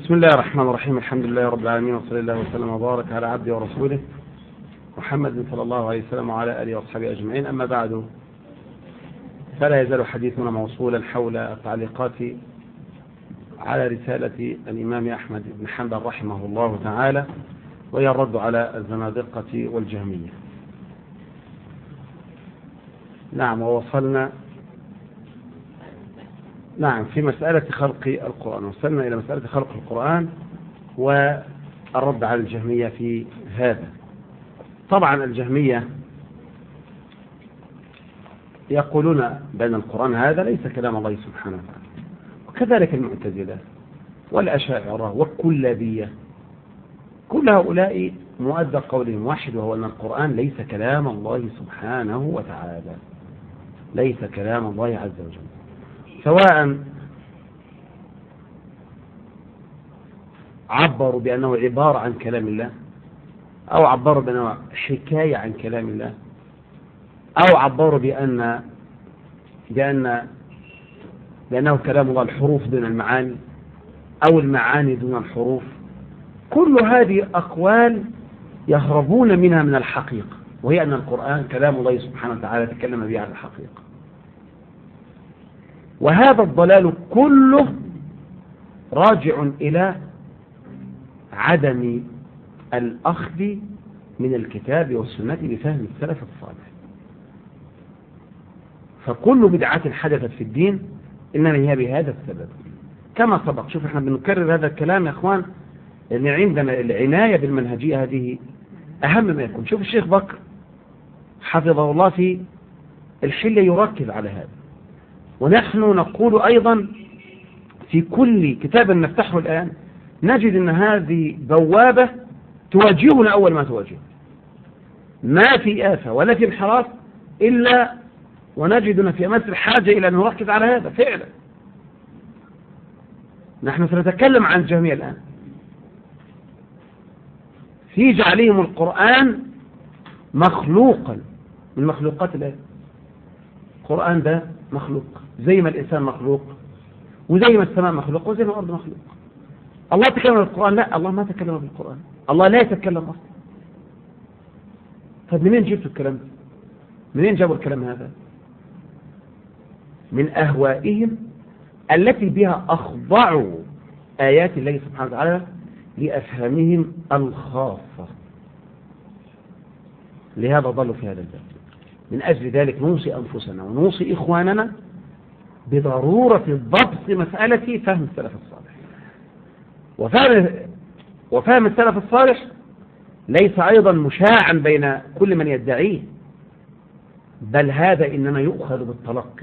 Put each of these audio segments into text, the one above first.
بسم الله الرحمن الرحيم الحمد لله رب العالمين وصلى الله وسلم وبارك على عبده ورسوله محمد صلى الله عليه وسلم وعلى اله واصحابه اجمعين اما بعد فلا يزال حديثنا موصولا حول التعليقات على رسالة الإمام أحمد بن حنبل رحمه الله تعالى وهي الرد على الزنادقة والجهمية نعم ووصلنا نعم في مسألة خلق القرآن وصلنا إلى مسألة خلق القرآن والرد على الجهمية في هذا طبعا الجهمية يقولون بأن القرآن هذا ليس كلام الله سبحانه وتعالى وكذلك المعتزلة والأشاعرة والكلابية كل هؤلاء مؤدى قولهم واحد وهو أن القرآن ليس كلام الله سبحانه وتعالى ليس كلام الله عز وجل سواء عبروا بأنه عبارة عن كلام الله أو عبروا بأنه حكاية عن كلام الله أو عبروا بأن بأن بأنه كلام الله الحروف دون المعاني أو المعاني دون الحروف كل هذه أقوال يهربون منها من الحقيقة وهي أن القرآن كلام الله سبحانه وتعالى تكلم به عن الحقيقة وهذا الضلال كله راجع إلى عدم الأخذ من الكتاب والسنة بفهم السلف الصالح فكل بدعة حدثت في الدين إنما هي بهذا السبب كما سبق شوف احنا بنكرر هذا الكلام يا اخوان ان عندنا العناية بالمنهجية هذه اهم ما يكون شوف الشيخ بكر حفظه الله في الحلة يركز على هذا ونحن نقول ايضا في كل كتاب نفتحه الان نجد ان هذه بوابة تواجهنا اول ما تواجه ما في آفة ولا في انحراف إلا ونجدنا في أمس الحاجة إلى أن نركز على هذا فعلا نحن سنتكلم عن الجميع الآن في جعلهم القرآن مخلوقا من مخلوقات الله القرآن ده مخلوق زي ما الإنسان مخلوق وزي ما السماء مخلوق وزي ما الأرض مخلوق الله تكلم بالقرآن لا الله ما تكلم بالقرآن الله لا يتكلم أصلا طيب منين جبتوا الكلام ده منين جابوا الكلام هذا من أهوائهم التي بها أخضعوا آيات الله سبحانه وتعالى لأفهامهم الخاصة لهذا ضلوا في هذا الباب من أجل ذلك نوصي أنفسنا ونوصي إخواننا بضرورة ضبط مسألة فهم السلف الصالح وفهم, وفهم السلف الصالح ليس أيضا مشاعا بين كل من يدعيه بل هذا إنما يؤخذ بالتلقي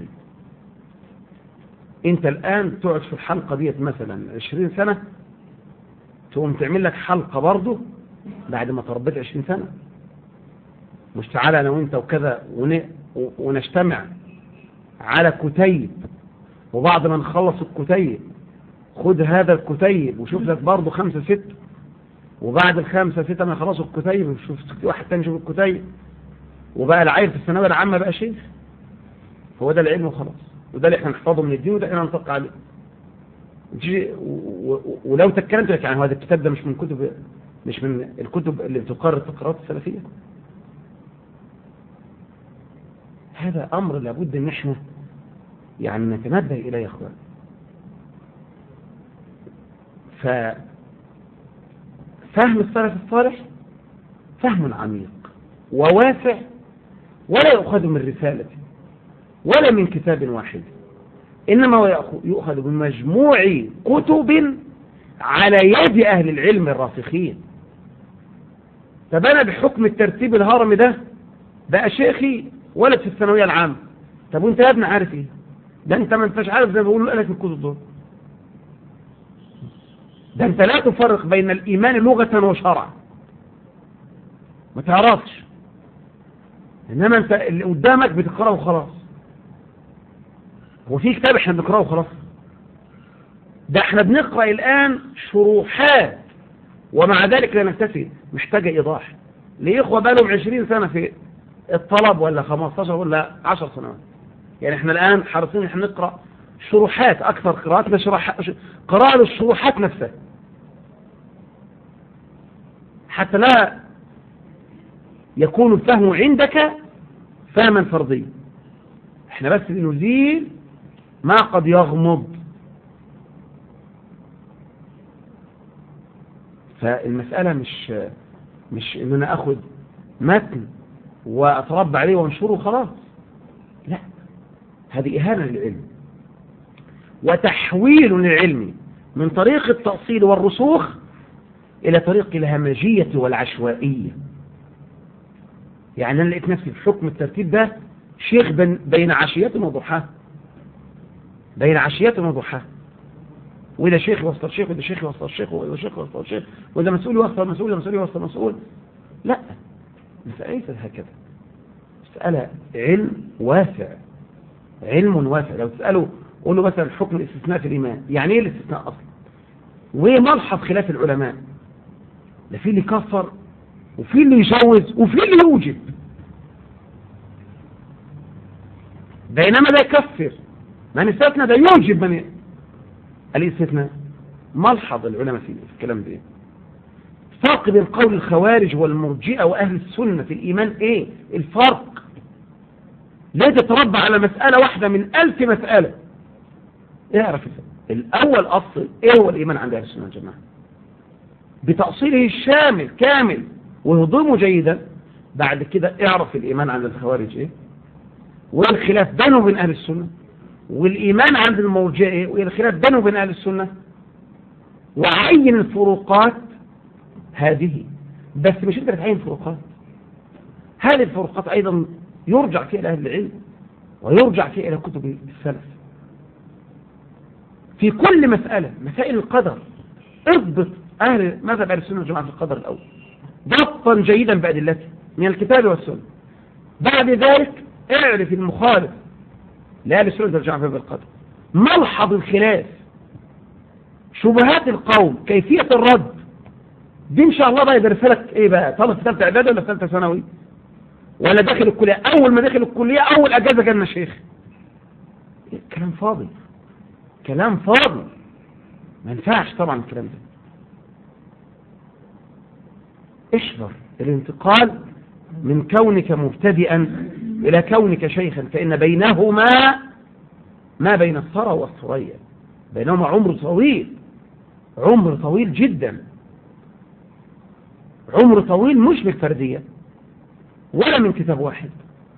انت الآن تقعد في الحلقة ديت مثلا 20 سنة تقوم تعمل لك حلقة برضه بعد ما تربيت 20 سنة مش تعالى أنا وأنت وكذا ونجتمع على كتيب وبعد ما نخلص الكتيب خد هذا الكتيب وشوف لك برضه خمسة ستة وبعد الخمسة ستة ما يخلصوا الكتيب وشوف واحد تاني يشوف الكتيب وبقى العيل في الثانوية العامة بقى شيخ هو ده العلم وخلاص وده اللي احنا نحفظه من الدين وده احنا ننطق عليه ولو تكلمت لك عن هذا الكتاب ده مش من كتب مش من الكتب اللي بتقرر التقرارات السلفية هذا أمر لابد ان احنا يعني نتنبه إليه يا أخوان ففهم السلف الصالح فهم عميق وواسع ولا يؤخذ من رسالته ولا من كتاب واحد إنما هو يؤخذ من مجموع كتب على يد أهل العلم الراسخين طب أنا بحكم الترتيب الهرمي ده بقى شيخي ولد في الثانوية العامة طب وانت يا ابني عارف ايه ده انت ما انتش عارف زي ما بقولوا لك الكتب دول ده انت لا تفرق بين الإيمان لغة وشرعا ما تعرفش انما انت اللي قدامك بتقرأه وخلاص هو في كتاب احنا بنقرأه وخلاص ده احنا بنقرأ الآن شروحات ومع ذلك لا نكتفي محتاجة إيضاح لإخوة بقى لهم 20 سنة في الطلب ولا 15 ولا 10 سنوات يعني احنا الآن حريصين احنا نقرأ شروحات أكثر قراءات شرح... قراءة للشروحات نفسها حتى لا يكون الفهم عندك فهما فرديا احنا بس نزيل ما قد يغمض فالمسألة مش مش ان انا اخد متن واتربى عليه وانشره خلاص لا هذه اهانة للعلم وتحويل للعلم من طريق التأصيل والرسوخ الى طريق الهمجية والعشوائية يعني انا لقيت نفسي في حكم الترتيب ده شيخ بين عشية وضحاه بين عشية وضحاه وإذا شيخ وسط الشيخ وإذا شيخ وسط الشيخ وإذا شيخ وسط الشيخ وإذا مسؤول وسط المسؤول وإذا مسؤول وسط المسؤول لا مسألة ليست هكذا مسألة علم واسع علم واسع لو تسأله قول له مثلا حكم الاستثناء في الإيمان يعني إيه الاستثناء أصلا وملحظ خلاف العلماء لا في اللي كفر وفي اللي يجوز وفي اللي يوجب بينما ده يكفر من استثنى ده يوجب من الاستثناء ملحظ العلماء في الكلام ده فرق بين قول الخوارج والمرجئه واهل السنه في الايمان ايه الفرق لا تتربى على مساله واحده من ألف مساله اعرف الاول اصل ايه هو الايمان عند اهل السنه والجماعه بتاصيله الشامل كامل وهضمه جيدا بعد كده اعرف الايمان عند الخوارج ايه والخلاف بينه وبين اهل السنه والإيمان عند المرجئة والخلاف بينه وبين أهل السنة وعين الفروقات هذه بس مش انت بتعين فروقات هذه الفروقات أيضا يرجع فيها إلى أهل العلم ويرجع فيها إلى كتب السلف في كل مسألة مسائل القدر اربط أهل مذهب أهل السنة والجماعة في القدر الأول ضبطا جيدا بأدلته من الكتاب والسنة بعد ذلك اعرف المخالف لا لسنة الجماعة في القدر ملحظ الخلاف شبهات القوم كيفية الرد دي ان شاء الله بقى يدرسها لك ايه بقى طالب في ثالثه اعدادي ولا ثالثه ثانوي ولا داخل الكليه اول ما داخل الكليه اول اجازه جالنا شيخ كلام فاضي كلام فاضي ما ينفعش طبعا الكلام ده احذر الانتقال من كونك مبتدئا إلى كونك شيخا فإن بينهما ما بين الثرى والثريا بينهما عمر طويل عمر طويل جدا عمر طويل مش بالفردية ولا من كتاب واحد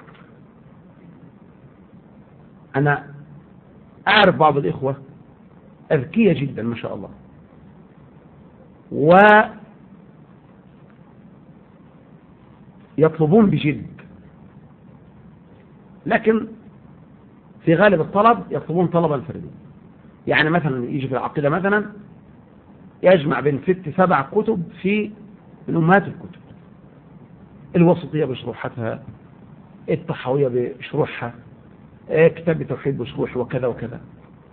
أنا أعرف بعض الإخوة أذكية جدا ما شاء الله ويطلبون بجد لكن في غالب الطلب يطلبون طلبا فرديا يعني مثلا يجي في العقيدة مثلا يجمع بين ست سبع كتب في من أمهات الكتب الوسطية بشروحاتها الطحاوية بشروحها كتاب التوحيد بشروح وكذا وكذا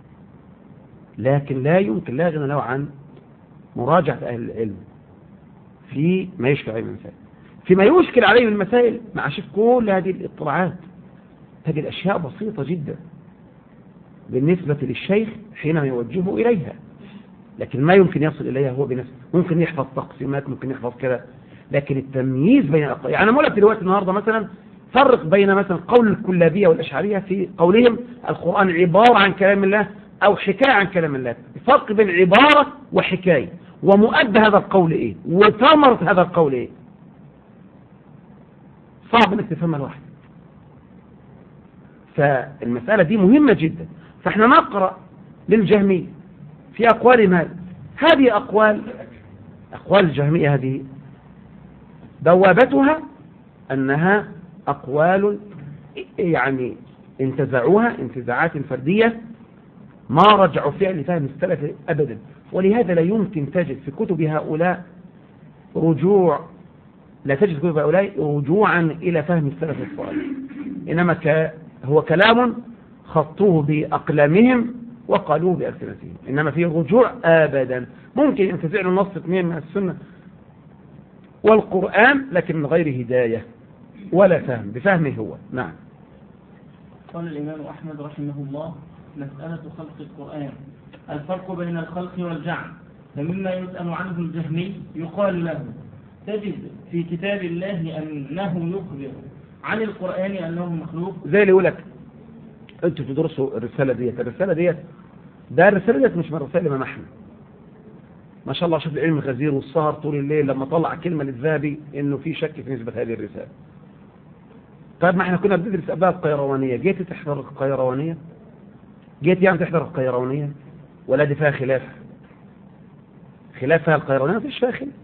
لكن لا يمكن لا غنى له عن مراجعة أهل العلم في ما يشكل عليه المسائل فيما يشكل عليه المسائل مع شف كل هذه الاطلاعات تجد أشياء بسيطة جدا بالنسبة للشيخ حينما يوجهه إليها لكن ما يمكن يصل إليها هو بنفسه ممكن يحفظ تقسيمات ممكن يحفظ كذا لكن التمييز بين الأقوال يعني أنا لك دلوقتي النهاردة مثلا فرق بين مثلا قول الكلابية والأشعرية في قولهم القرآن عبارة عن كلام الله أو حكاية عن كلام الله الفرق بين عبارة وحكاية ومؤدى هذا القول إيه وثمرة هذا القول إيه صعب انك تفهمها لوحدك فالمسألة دي مهمة جدا فاحنا نقرأ للجهمية في أقوال مال هذه أقوال أقوال الجهمية هذه بوابتها أنها أقوال يعني انتزعوها انتزاعات فردية ما رجعوا فيها لفهم السلف أبدا ولهذا لا يمكن تجد في كتب هؤلاء رجوع لا تجد في كتب هؤلاء رجوعا إلى فهم السلف الصالح إنما هو كلام خطوه بأقلامهم وقالوه بألسنتهم إنما فيه رجوع أبدا ممكن ينتزع له نص اثنين من السنة والقرآن لكن من غير هداية ولا فهم بفهمه هو نعم قال الإمام أحمد رحمه الله مسألة خلق القرآن الفرق بين الخلق والجعل فمما يسأل عنه الجهمي يقال له تجد في كتاب الله أنه يخبر عن القرآن أنه مخلوق زي اللي يقول لك انتوا تدرسوا الرسالة ديت الرسالة ديت ده الرسالة ديت مش من رسائل الإمام أحمد ما شاء الله شوف العلم الغزير والسهر طول الليل لما طلع كلمة للذهبي انه في شك في نسبة هذه الرسالة طيب ما احنا كنا بندرس قبلها القيروانية جيت تحضر القيروانية جيت يعني تحضر القيروانية ولا دي فيها خلاف خلاف فيها القيروانية مفيش فيها خلاف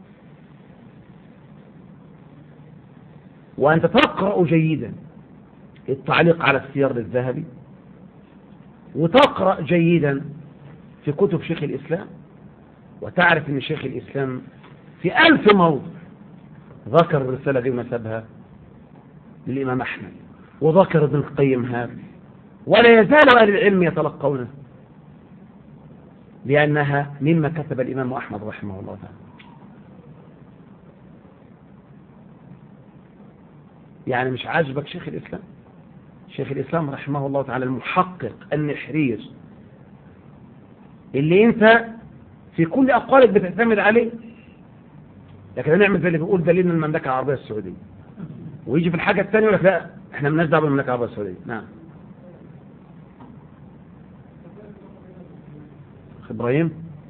وأنت تقرأ جيدا التعليق على السير للذهبي وتقرأ جيدا في كتب شيخ الإسلام وتعرف أن شيخ الإسلام في ألف موضع ذكر الرسالة دي ونسبها للإمام أحمد وذكر ابن القيم هذا ولا يزال أهل العلم يتلقونه لأنها مما كتب الإمام أحمد رحمه الله تعالى يعني مش عاجبك شيخ الإسلام شيخ الإسلام رحمه الله تعالى المحقق النحرير اللي انت في كل أقوالك بتعتمد عليه لكن نعمل زي اللي بيقول دليل من المملكة العربية السعودية ويجي في الحاجة الثانية يقول لك لا احنا مالناش دعوه بالمملكة العربية السعودية نعم أخ إبراهيم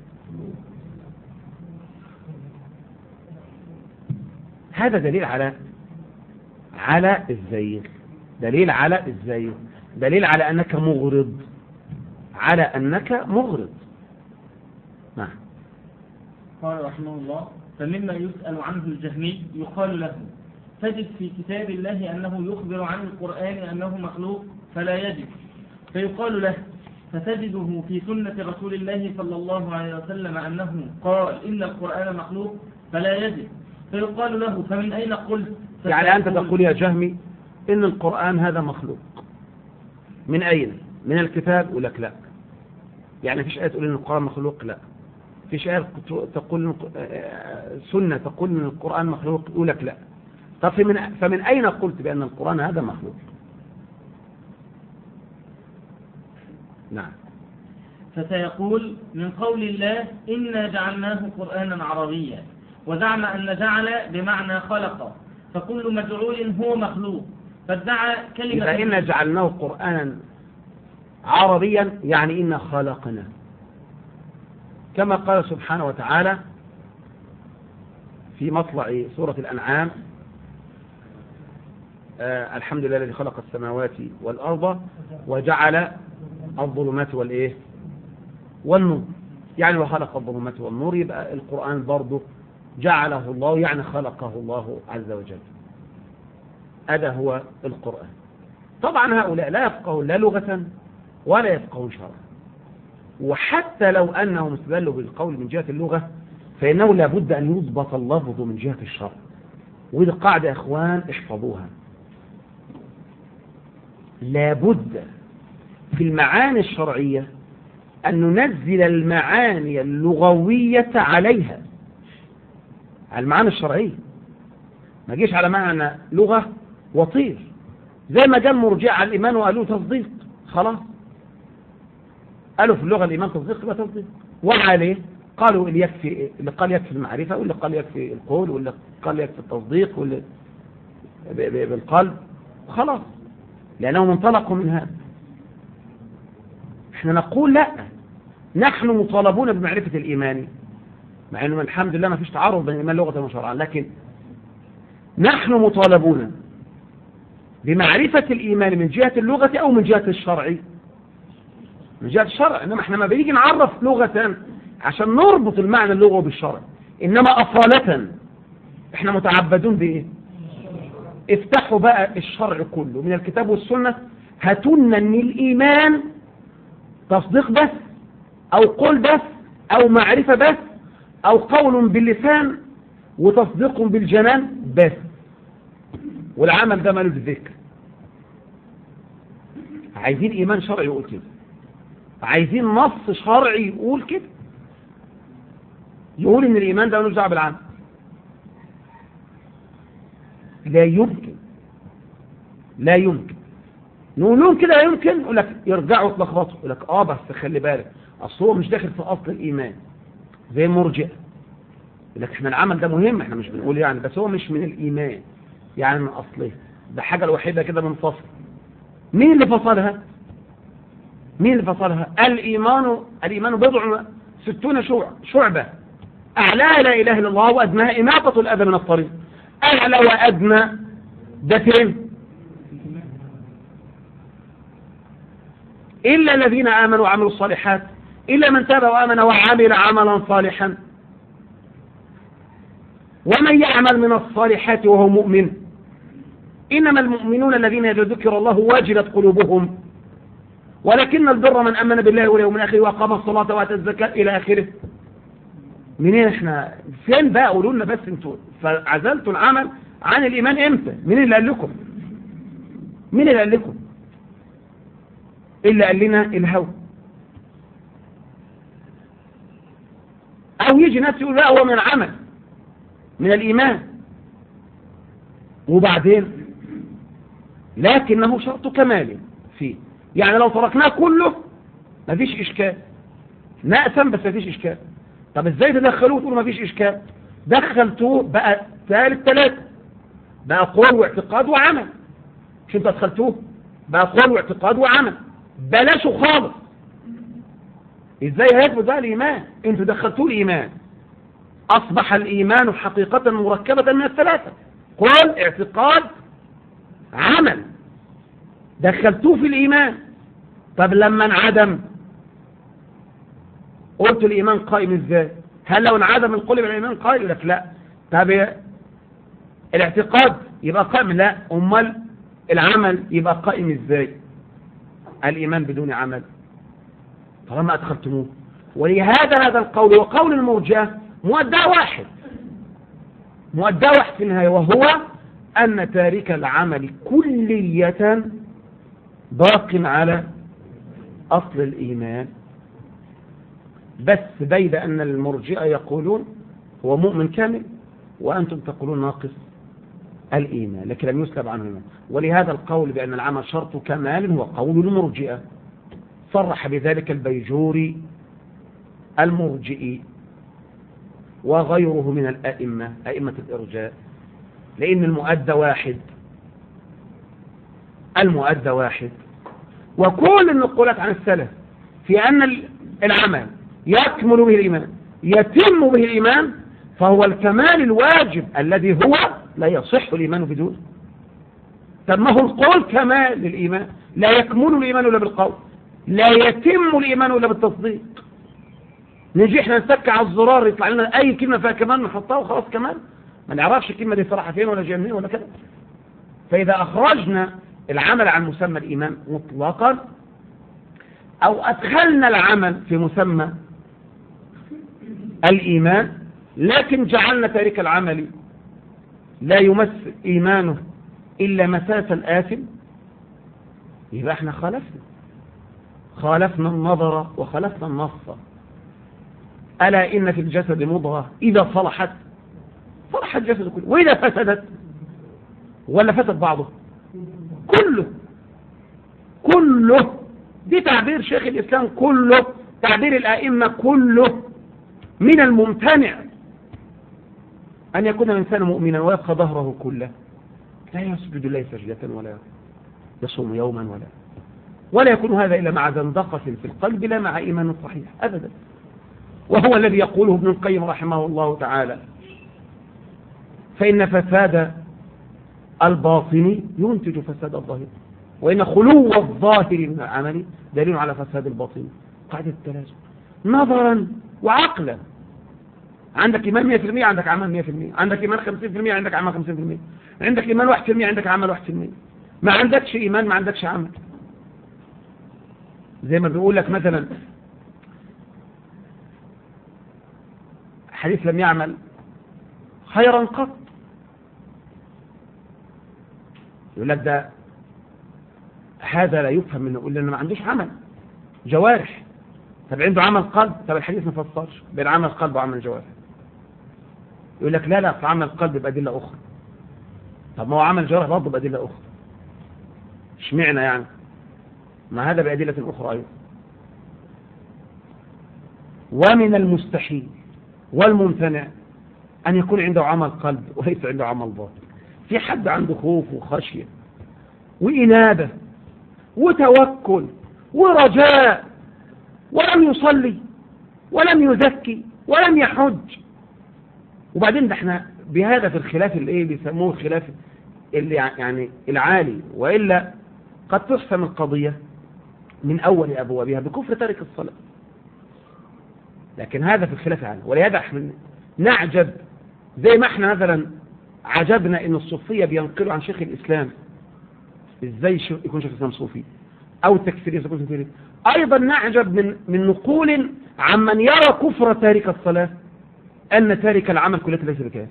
هذا دليل على على الزيغ دليل على الزيغ دليل على أنك مغرض على أنك مغرض نعم قال رحمه الله فمما يسأل عنه الجهمي يقال له تجد في كتاب الله أنه يخبر عن القرآن أنه مخلوق فلا يجب فيقال له فتجده في سنة رسول الله صلى الله عليه وسلم أنه قال إن القرآن مخلوق فلا يجب فيقال له فمن أين قلت يعني أنت تقول يا جهمي إن القرآن هذا مخلوق من أين من الكتاب يقول لك لا يعني فيش آية تقول إن القرآن مخلوق لا فيش آية تقول سنة تقول إن القرآن مخلوق يقول لك لا طب فمن, فمن أين قلت بأن القرآن هذا مخلوق نعم فسيقول من قول الله إنا جعلناه قرآنا عربيا وزعم أن جعل بمعنى خلق فكل مجعول هو مخلوق فادعى كلمة إذا إنا جعلناه قرآنا عربيا يعني إنا خلقنا كما قال سبحانه وتعالى في مطلع سورة الأنعام آه الحمد لله الذي خلق السماوات والأرض وجعل الظلمات والإيه والنور يعني وخلق الظلمات والنور يبقى القرآن برضه جعله الله يعني خلقه الله عز وجل هذا هو القرآن طبعا هؤلاء لا يفقهون لا لغة ولا يفقهون شرعا وحتى لو أنهم استدلوا بالقول من جهة اللغة فإنه لابد أن يضبط اللفظ من جهة الشرع ودي قاعدة يا إخوان احفظوها لابد في المعاني الشرعية أن ننزل المعاني اللغوية عليها على المعاني الشرعية ما جيش على معنى لغة وطير زي ما قال مرجع على الإيمان وقالوا تصديق خلاص قالوا في اللغة الإيمان تصديق يبقى تصديق وعليه قالوا اللي يكفي اللي قال يكفي المعرفة واللي قال يكفي القول واللي قال يكفي التصديق واللي بالقلب خلاص لأنهم انطلقوا من هذا احنا نقول لا نحن مطالبون بمعرفة الإيمان مع أنه الحمد لله ما فيش تعارض بين الإيمان لغة وشرعا لكن نحن مطالبون بمعرفة الإيمان من جهة اللغة أو من جهة الشرع من جهة الشرع إنما احنا ما بنيجي نعرف لغة عشان نربط المعنى اللغوي بالشرع إنما أصالة احنا متعبدون بإيه افتحوا بقى الشرع كله من الكتاب والسنة هاتونا ان الإيمان تصديق بس أو قول بس أو معرفة بس أو قول باللسان وتصديق بالجنان بس والعمل ده مالوش ذكر عايزين إيمان شرعي يقول كده عايزين نص شرعي يقول كده يقول إن الإيمان ده ملوش دعوه بالعمل لا يمكن لا يمكن نقول لهم كده لا يمكن يقول لك يرجعوا يتلخبطوا يقول لك اه بس خلي بالك اصل هو مش داخل في اصل الايمان زي المرجئه لك احنا العمل ده مهم احنا مش بنقول يعني بس هو مش من الإيمان يعني من أصله ده حاجة الوحيدة كده منفصل مين اللي فصلها مين اللي فصلها الإيمان الإيمان بضع ستون شعب شعبة أعلاها لا إله إلا الله وأدناها إماطة الأذى من الطريق أعلى وأدنى ده فين إلا الذين آمنوا وعملوا الصالحات إلا من تاب وآمن وعمل عملا صالحا ومن يعمل من الصالحات وهو مؤمن إنما المؤمنون الذين إذا ذكر الله وجلت قلوبهم ولكن البر من أمن بالله واليوم الآخر وأقام الصلاة وآتى الزكاة إلى آخره منين احنا فين بقى قولوا لنا بس انتوا فعزلتوا العمل عن الإيمان امتى مين اللي قال لكم مين اللي قال لكم إلا قال لنا الهوى أو يجي ناس يقول لا هو من العمل من الإيمان وبعدين لكنه شرط كمال فيه يعني لو تركناه كله مفيش إشكال نأسا بس مفيش إشكال طب ازاي تدخلوه تقولوا مفيش إشكال دخلتوه بقى ثالث ثلاثة بقى قول واعتقاد وعمل مش انتوا دخلتوه بقى قول واعتقاد وعمل بلاشه خالص ازاي هيثبت بقى الايمان انتوا دخلتوه الايمان اصبح الايمان حقيقة مركبة من الثلاثة قول اعتقاد عمل دخلتوه في الايمان طب لما انعدم قلت الايمان قائم ازاي هل لو انعدم القول يبقى الايمان قائم يقول لك لا طب الاعتقاد يبقى قائم لا امال العمل يبقى قائم ازاي الإيمان بدون عمل طالما أدخلتموه ولهذا هذا القول وقول المرجئة مؤدى واحد مؤدى واحد في النهاية وهو أن تارك العمل كلية باق على أصل الإيمان بس بيد أن المرجئة يقولون هو مؤمن كامل وأنتم تقولون ناقص الإيمان لكن لم يسلب عنه الإيمان ولهذا القول بأن العمل شرط كمال هو قول المرجئة صرح بذلك البيجوري المرجئي وغيره من الأئمة أئمة الإرجاء لأن المؤدى واحد المؤدى واحد وكل النقولات عن السلف في أن العمل يكمل به الإيمان يتم به الإيمان فهو الكمال الواجب الذي هو لا يصح الإيمان بدونه طب ما هو القول كمال للإيمان لا يكمل الإيمان إلا بالقول لا يتم الإيمان إلا بالتصديق نجي احنا نسكع على الزرار يطلع لنا أي كلمة فيها كمان نحطها وخلاص كمان ما نعرفش الكلمة دي صراحة فين ولا جايه منين ولا كده فإذا أخرجنا العمل عن مسمى الإيمان مطلقا أو أدخلنا العمل في مسمى الإيمان لكن جعلنا تارك العمل لا يمس إيمانه إلا مساس الآثم يبقى احنا خالفنا خالفنا النظر وخالفنا النص ألا إن في الجسد مضغة إذا صلحت صلح الجسد كله وإذا فسدت ولا فسد بعضه كله كله دي تعبير شيخ الإسلام كله تعبير الأئمة كله من الممتنع أن يكون الإنسان مؤمنا ويبقى ظهره كله لا يسجد الله سجدة ولا يصوم يوما ولا ولا يكون هذا إلا مع زندقة في القلب لا مع إيمان صحيح أبدا وهو الذي يقوله ابن القيم رحمه الله تعالى فإن فساد الباطن ينتج فساد الظاهر وإن خلو الظاهر من العمل دليل على فساد الباطن قاعدة التلازم نظرا وعقلا عندك إيمان 100% عندك عمل 100% عندك إيمان 50% عندك عمل 50% عندك إيمان 1% عندك عمل 1% ما عندكش إيمان ما عندكش عمل زي ما بيقول لك مثلا حديث لم يعمل خيرا قط يقول لك ده هذا لا يفهم منه يقول لنا ما عندوش عمل جوارح طب عنده عمل قلب طب الحديث ما فسرش بين عمل قلب وعمل جوارح يقول لك لا لا في عمل قلب بأدلة أخرى طب ما هو عمل جوارح برضه بأدلة أخرى اشمعنى يعني ما هذا بأدلة أخرى أيضا ومن المستحيل والممتنع أن يكون عنده عمل قلب وليس عنده عمل باطن في حد عنده خوف وخشية وإنابة وتوكل ورجاء ولم يصلي ولم يزكي ولم يحج وبعدين ده احنا بهذا في الخلاف الايه بيسموه الخلاف اللي يعني العالي والا قد تحسم القضيه من اول ابوابها بكفر تارك الصلاه لكن هذا في الخلاف العالي ولهذا احنا نعجب زي ما احنا مثلا عجبنا ان الصوفيه بينقلوا عن شيخ الاسلام ازاي يكون شيخ الاسلام صوفي او التكفيريه يكون تكفيري ايضا نعجب من من نقول عمن يرى كفر تارك الصلاه ان تارك العمل كله ليس بكافر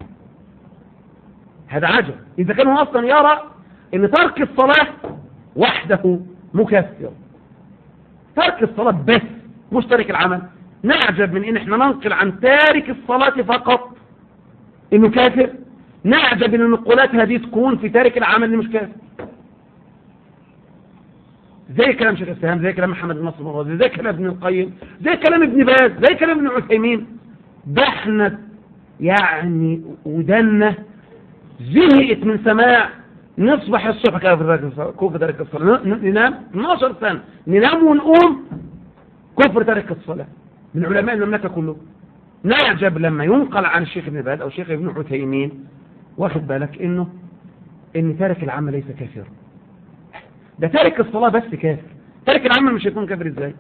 هذا عجب اذا كان هو اصلا يرى ان ترك الصلاه وحده مكفر ترك الصلاه بس مش تارك العمل نعجب من ان احنا ننقل عن تارك الصلاه فقط انه كافر نعجب ان النقولات هذه تكون في تارك العمل اللي مش كافر زي كلام شيخ الاسلام زي كلام محمد بن نصر المرازي زي كلام ابن القيم زي كلام ابن باز زي كلام ابن عثيمين ده احنا يعني ودنا زهقت من سماع نصبح الصبح كفر تارك الصلاة ننام 12 سنة ننام ونقوم كفر تارك الصلاة من علماء المملكة كله نعجب لما ينقل عن الشيخ ابن باز او الشيخ ابن عثيمين واخد بالك انه ان تارك العمل ليس كافر ده تارك الصلاة بس كافر تارك العمل مش هيكون كافر ازاي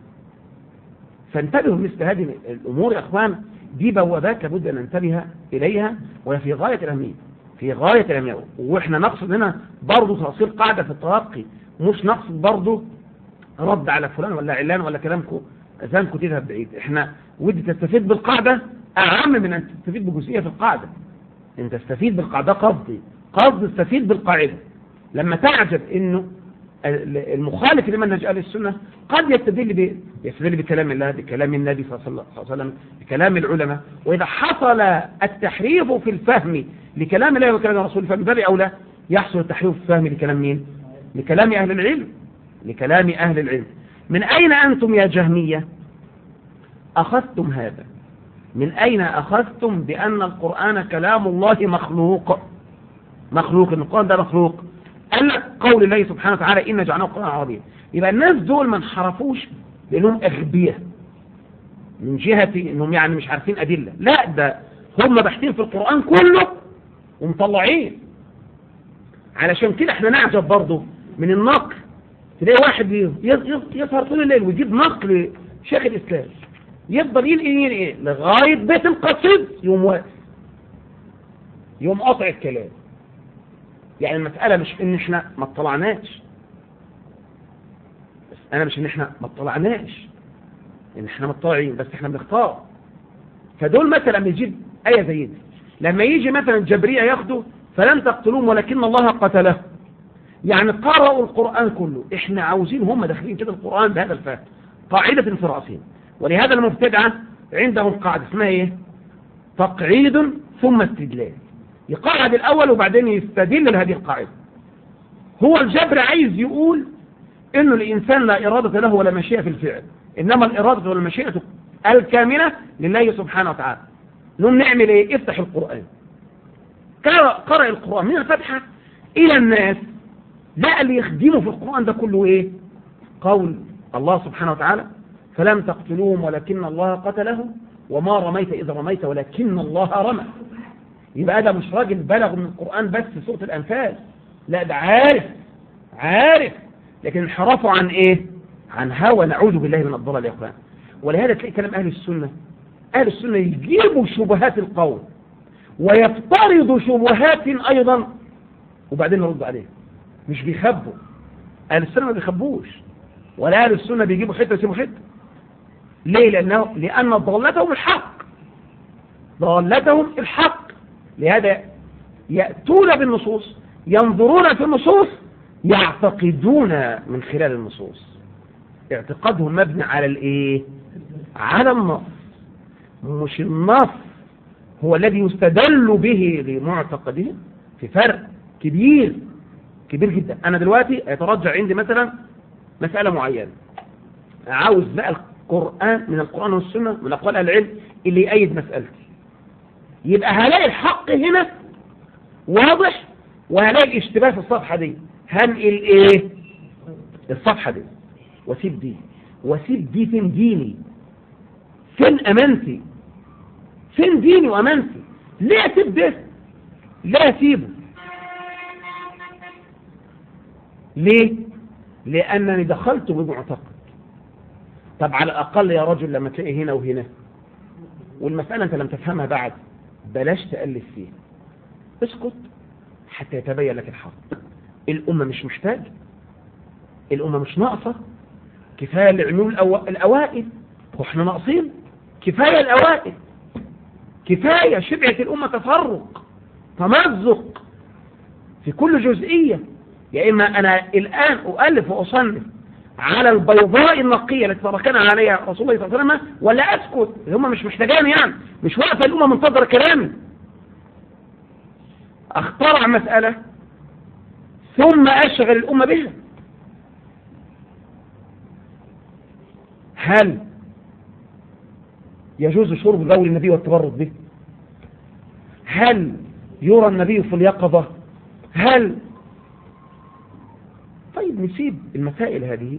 فانتبهوا مثل هذه الامور يا اخوان دي بوابات لابد ان ننتبه اليها وهي في غاية الاهمية في غاية الاهمية واحنا نقصد هنا برضه تأصيل قاعدة في التلقي مش نقصد برضه رد على فلان ولا علان ولا كلامكم اذانكم تذهب بعيد احنا ودي تستفيد بالقاعدة اعم من ان تستفيد بجزئية في القاعدة ان تستفيد بالقاعدة قصدي قصد تستفيد بالقاعدة لما تعجب انه المخالف لمنهج اهل السنه قد يستدل ب... يستدل بكلام الله بكلام النبي صلى الله عليه وسلم بكلام العلماء واذا حصل التحريف في الفهم لكلام الله وكلام الرسول فمن باب اولى يحصل التحريف في الفهم لكلام مين؟ لكلام اهل العلم لكلام اهل العلم من اين انتم يا جهميه؟ اخذتم هذا من اين اخذتم بان القران كلام الله مخلوق مخلوق القران ده مخلوق قال لك قول الله سبحانه وتعالى إن جعلناه قرآن عربيا يبقى الناس دول ما انحرفوش لأنهم أغبياء من جهة أنهم يعني مش عارفين أدلة لا ده هم باحثين في القرآن كله ومطلعين علشان كده احنا نعجب برضه من النقل تلاقي واحد يسهر طول الليل ويجيب نقل شيخ الإسلام يفضل ينقل ايه لغاية بيت القصيد يوم واقف يوم قطع الكلام يعني المسألة مش ان احنا ما اطلعناش بس انا مش ان احنا ما اطلعناش ان احنا مطلعين بس احنا بنختار فدول مثلا يجيب آية زي دي لما يجي مثلا جبرية ياخده فلن تقتلوهم ولكن الله قتله يعني قرأوا القرآن كله احنا عاوزين هم داخلين كده القرآن بهذا الفهم قاعدة في رأسهم ولهذا المبتدعة عندهم قاعدة اسمها ايه تقعيد ثم استدلال يقعد الأول وبعدين يستدل لهذه القاعدة هو الجبر عايز يقول انه الإنسان لا إرادة له ولا مشيئة في الفعل إنما الإرادة والمشيئة الكاملة لله سبحانه وتعالى نقوم نعمل ايه افتح القرآن قرأ القرآن من الفتحة إلى الناس لا اللي يخدمه في القرآن ده كله ايه قول الله سبحانه وتعالى فلم تقتلوهم ولكن الله قتلهم وما رميت إذ رميت ولكن الله رمى يبقى ده مش راجل بلغ من القرآن بس في سورة الأنفال لا ده عارف عارف لكن انحرفوا عن ايه عن هوى نعوذ بالله من الضلال يا اخوان ولهذا تلاقي كلام اهل السنة اهل السنة يجيبوا شبهات القول ويفترضوا شبهات ايضا وبعدين نرد عليه مش بيخبوا اهل السنة ما بيخبوش ولا اهل السنة بيجيبوا حتة يسيبوا حتة ليه لانه لان ضالتهم الحق ضالتهم الحق لهذا يأتون بالنصوص ينظرون في النصوص يعتقدون من خلال النصوص اعتقادهم مبني على الايه على النص مش النص هو الذي يستدل به لمعتقدهم في فرق كبير كبير جدا انا دلوقتي يترجع عندي مثلا مسألة معينة عاوز بقى القرآن من القرآن والسنة من أقوال العلم اللي يأيد مسألتي يبقى هلاقي الحق هنا واضح وهلاقي اشتباه في الصفحة دي هنقل ايه الصفحة دي واسيب دي واسيب دي فين ديني فين امانتي فين ديني وامانتي ليه اسيب ده ليه اسيبه ليه لانني دخلت بمعتقد طب على الاقل يا رجل لما تلاقي هنا وهنا والمسألة انت لم تفهمها بعد بلاش تألف فيها اسكت حتى يتبين لك الحق الأمة مش محتاج الأمة مش ناقصة كفاية العلوم الأو... الأوائل واحنا ناقصين كفاية الأوائل كفاية شبعة الأمة تفرق تمزق في كل جزئية يا إما أنا الآن أؤلف وأصنف على البيضاء النقية التي تركنا عليها رسول الله صلى الله عليه وسلم ولا أسكت هم مش محتاجاني يعني مش واقفة الأمة منتظرة كلامي اخترع مسألة ثم أشغل الأمة بها هل يجوز شرب بول النبي والتبرد به هل يرى النبي في اليقظة هل طيب نسيب المسائل هذه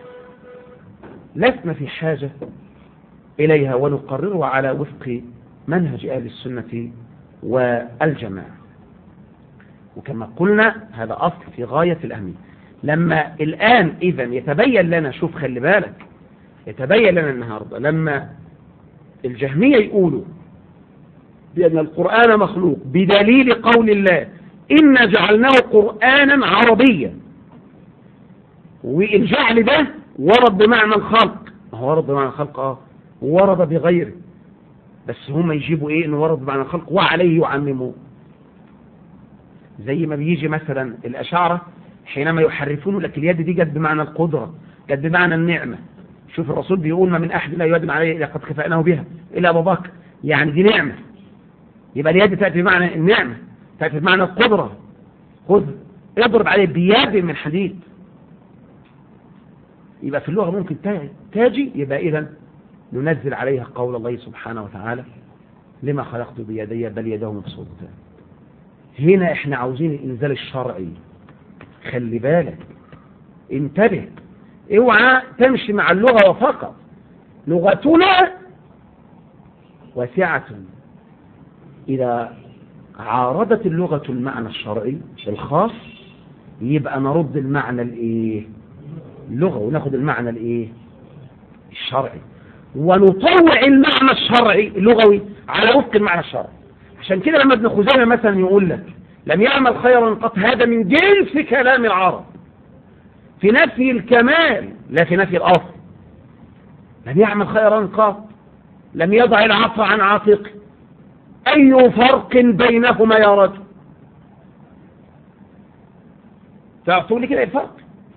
لسنا في حاجة إليها ونقررها على وفق منهج أهل السنة والجماعة وكما قلنا هذا أصل في غاية الأهمية لما الآن إذا يتبين لنا شوف خلي بالك يتبين لنا النهاردة لما الجهمية يقولوا بأن القرآن مخلوق بدليل قول الله إنا جعلناه قرآنا عربيا والجعل ده ورد بمعنى الخلق ما هو ورد بمعنى الخلق اه ورد بغيره بس هم يجيبوا ايه انه ورد بمعنى الخلق وعليه يعمموه زي ما بيجي مثلا الاشاعره حينما يحرفون لك اليد دي جت بمعنى القدره جت بمعنى النعمه شوف الرسول بيقول ما من احد لا يقدم عليه الا قد خفأناه بها الا ابو بكر يعني دي نعمه يبقى اليد تاتي بمعنى النعمه تاتي بمعنى القدره خذ اضرب عليه بيد من حديد يبقى في اللغة ممكن تاجي يبقى إذا ننزل عليها قول الله سبحانه وتعالى لما خلقت بيدي بل يداه مبسوطتان هنا احنا عاوزين الإنزال الشرعي خلي بالك انتبه اوعى تمشي مع اللغة وفقط لغتنا واسعة إذا عارضت اللغة المعنى الشرعي الخاص يبقى نرد المعنى الايه اللغة وناخد المعنى الايه الشرعي ونطوع المعنى الشرعي اللغوي على وفق المعنى الشرعي عشان كده لما ابن خزيمة مثلا يقول لك لم يعمل خيرا قط هذا من جنس كلام العرب في نفي الكمال لا في نفي الأصل لم يعمل خيرا قط لم يضع العصا عن عاتقه أي فرق بينهما يا رجل تعرفوا لي كده الفرق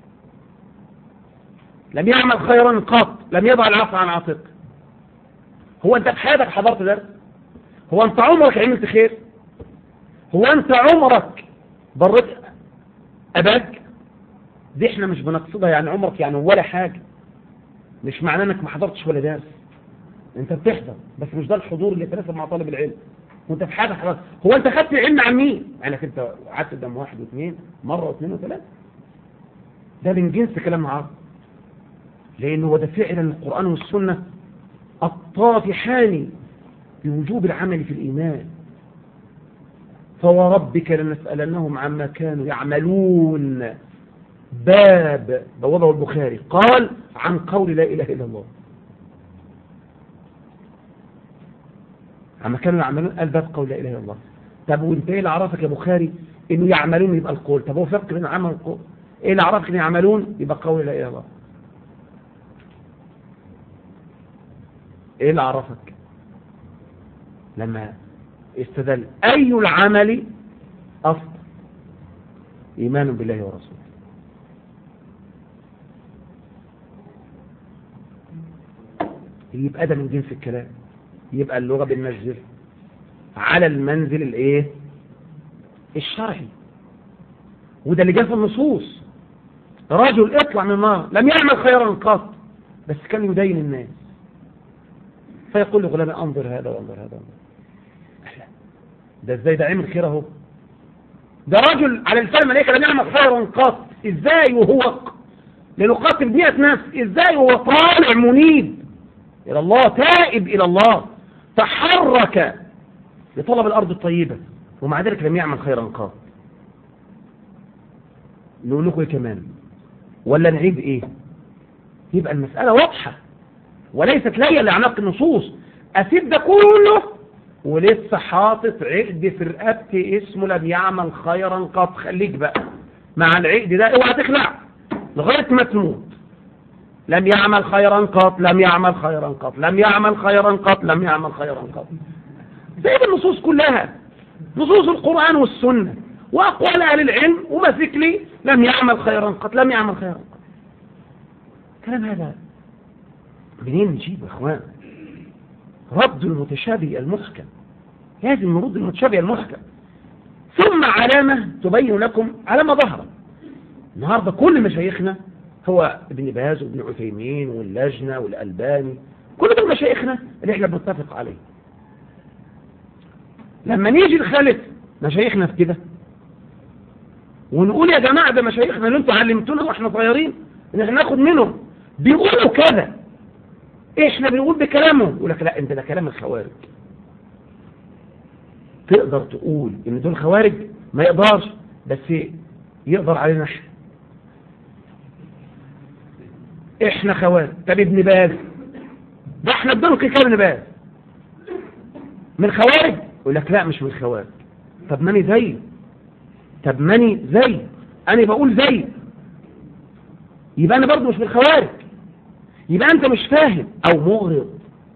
لم يعمل خيرا قط لم يضع العصا عن عاتقه هو انت في حياتك حضرت درس هو انت عمرك عملت خير هو انت عمرك بريت اباك دي احنا مش بنقصدها يعني عمرك يعني ولا حاجة مش معناه انك ما حضرتش ولا درس انت بتحضر بس مش ده الحضور اللي يتناسب مع طالب العلم وانت في حياتك حضرت هو انت خدت العلم عن مين يعني انت قعدت قدام واحد واثنين مرة واثنين وثلاثة ده من جنس كلام عرب لأنه هو ده فعلا القرآن والسنة الطافحان بوجوب العمل في الإيمان فوربك لنسألنهم عما كانوا يعملون باب بوضعه البخاري قال عن قول لا إله إلا الله عما كانوا يعملون قال باب قول لا إله إلا الله طب وانت ايه اللي عرفك يا بخاري انه يعملون يبقى القول طب هو فرق بين العمل والقول ايه اللي عرفك انه يعملون يبقى قول لا إله إلا الله ايه اللي عرفك لما استدل اي العمل افضل ايمان بالله ورسوله يبقى ده من جنس الكلام يبقى اللغة بالمنزل على المنزل الايه الشرعي وده اللي جاء في النصوص رجل اطلع من النار لم يعمل خيرا قط بس كان يدين الناس فيقول له غلام انظر هذا وانظر هذا وانظر. ده ازاي ده عمل خير اهو ده رجل على لسان الملائكه لم يعمل خيرا قط ازاي وهو لنقاتل مئة نفس ازاي وهو طالع منيب الى الله تائب الى الله تحرك لطلب الارض الطيبه ومع ذلك لم يعمل خيرا قط نقول لكم ايه كمان ولا نعيب ايه يبقى المسألة واضحة وليست ليا لأعناق النصوص أسيب ده كله ولسه حاطط عقد في رقبتي اسمه لم يعمل خيرا قط خليك بقى مع العقد ده اوعى تخلع لغاية ما تموت لم يعمل خيرا قط لم يعمل خيرا قط لم يعمل خيرا قط لم يعمل خيرا قط سيب النصوص كلها نصوص القرآن والسنة وأقوال أهل العلم ومسك لي لم يعمل خيرا قط لم يعمل خيرا قط الكلام هذا منين نجيب يا اخوان رد المتشابه المحكم لازم نرد المتشابه المحكم ثم علامة تبين لكم علامة ظهرت النهاردة كل مشايخنا هو ابن باز وابن عثيمين واللجنة والألباني كل دول مشايخنا اللي احنا بنتفق عليه لما نيجي نخالف مشايخنا في كده ونقول يا جماعة ده مشايخنا اللي انتوا علمتونا واحنا صغيرين ان احنا ناخد منهم بيقولوا كذا احنا بنقول بكلامهم يقول لك لا انت ده كلام الخوارج تقدر تقول ان دول خوارج ما يقدرش بس يقدر علينا احنا احنا خوارج طب ابن باز ده احنا بدون كده ابن باز من خوارج يقول لك لا مش من خوارج طب ماني زي طب ماني زي انا بقول زي يبقى انا برضه مش من الخوارج يبقى انت مش فاهم او مغرض